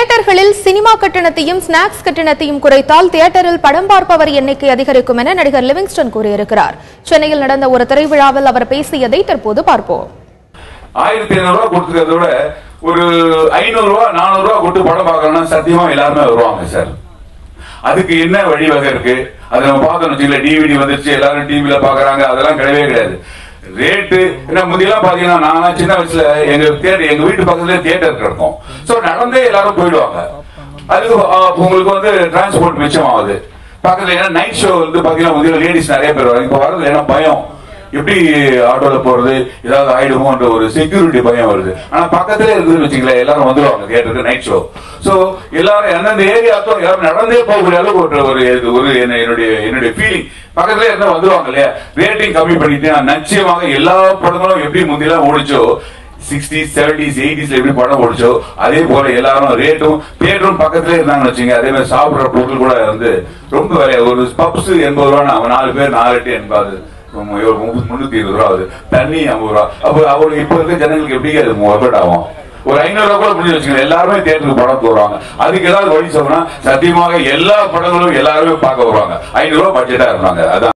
தியேட்டர்களில் cinema கட்டணத்தையும் snacks கட்டணத்தையும் குறைத்தால் தியேட்டரில் படம் பார்ப்பவர் எண்ணிக்கை அதிகரிக்கும் என நடிகர் லிவிங்ஸ்டன் கூறியிருக்கிறார் சென்னையில் நடந்த ஒரு திரைவிழாவில் அவர் பேசியதை தற்போது பார்ப்போம் ஆயிரத்தி ஐநூறு ரூபா கொடுத்துக்கிறத விட ஒரு ஐநூறு ரூபா நானூறு ரூபா கொடுத்து படம் பார்க்கணும்னா சத்தியமா எல்லாருமே வருவாங்க சார் அதுக்கு என்ன வழிவகை இருக்கு அதை நம்ம பார்த்தோம்னு வச்சுக்கல டிவிடி வந்துருச்சு எல்லாரும் டிவில பாக்குறாங்க அதெல்லாம் கிடையவே கிடையாது ரேட்டு என்ன முந்தியெல்லாம் பாத்தீங்கன்னா நான் சின்ன வயசுல எங்க தேட்டர் எங்க வீட்டு பக்கத்துல தியேட்டர் கிடக்கும் சோ நடந்தே எல்லாரும் போயிடுவாங்க அது ஆ, உங்களுக்கு வந்து டிரான்ஸ்போர்ட் மிச்சம் ஆகுது பக்கத்துல ஏன்னா நைட் ஷோ வந்து பாத்தீங்கன்னா முந்திய லேடிஸ் நிறைய பேர் வராங்க இப்ப வரது ஏன்னா பயம் எப்படி ஆட்டோல போறது ஏதாவது ஆயிடுமோன்ற ஒரு செக்யூரிட்டி பயம் வருது ஆனா பக்கத்துல இருக்குதுன்னு வச்சுங்களேன் எல்லாரும் வந்துருவாங்க தியேட்டருக்கு நைட் ஷோ சோ எல்லாரும் எந்தெந்த ஏரியாக்கும் எல்லாரும் நடந்தே போகக்கூடிய அளவுக்கு ஒரு ஒரு இது- ஒரு என்ன- என்னுடைய என்னுடைய ஃபீலிங் பக்கத்துல இருந்தா வந்துருவாங்க இல்லையா ரேட்டிங் கம்மி பண்ணிட்டு நான் நிச்சயமாக எல்லா படங்களும் எப்படி முந்தியெல்லாம் ஓடிச்சோ சிக்ஸ்டி செவன்டிஸ் எயிட்டிஸ்ல எப்படி படம் ஓடிச்சோ அதே போல எல்லாரும் ரேட்டும் தியேட்டரும் பக்கத்துல இருந்தாங்கன்னு வச்சுங்க அதே மாதிரி சாப்பிடுற பொருள் கூட வந்து ரொம்ப விலை ஒரு பப்ஸ் எண்பது ரூபா அவன் நாலு பேர் நாலு எட்டு எண்பது முன்னூத்தி இருபது ரூபா ஆகுது தண்ணி ஐம்பது ரூபா அப்போ அவரு இப்ப இருக்க ஜனங்களுக்கு எப்படி அது மூவாயிரம் ஆகும் ஒரு ஐநூறு ரூபா கூட முடிஞ்சு வச்சுக்கோங்க எல்லாருமே தியேட்டருக்கு படம் போடுவாங்க அதுக்கு ஏதாவது வழி சொன்னா சத்தியமாக எல்லா படங்களும் எல்லாருமே பார்க்க வருவாங்க ஐநூறு ரூபாய் பட்ஜெட்டா இருந்தாங்க அதான்